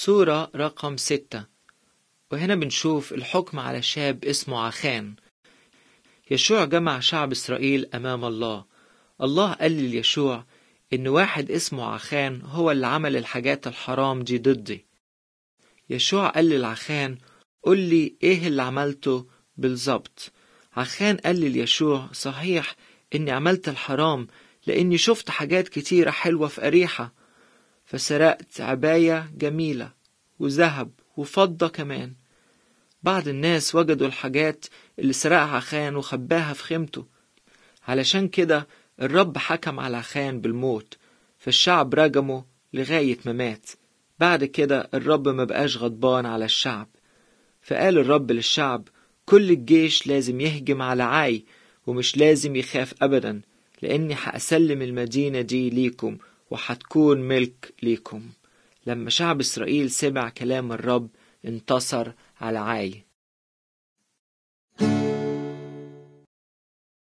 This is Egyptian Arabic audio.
صورة رقم ستة وهنا بنشوف الحكم على شاب اسمه عخان يشوع جمع شعب إسرائيل أمام الله الله قال ليشوع إن واحد اسمه عخان هو اللي عمل الحاجات الحرام دي ضدي يشوع قال للعخان قل لي إيه اللي عملته بالظبط عخان قال ليشوع صحيح إني عملت الحرام لأني شفت حاجات كتيرة حلوة في أريحة فسرقت عباية جميلة وذهب وفضة كمان بعض الناس وجدوا الحاجات اللي سرقها عخان وخباها في خيمته علشان كده الرب حكم على عخان بالموت فالشعب رجمه لغاية ما مات بعد كده الرب ما بقاش غضبان على الشعب فقال الرب للشعب كل الجيش لازم يهجم على عاي ومش لازم يخاف أبدا لأني هأسلم المدينة دي ليكم وهتكون ملك ليكم لما شعب إسرائيل سمع كلام الرب انتصر على عاي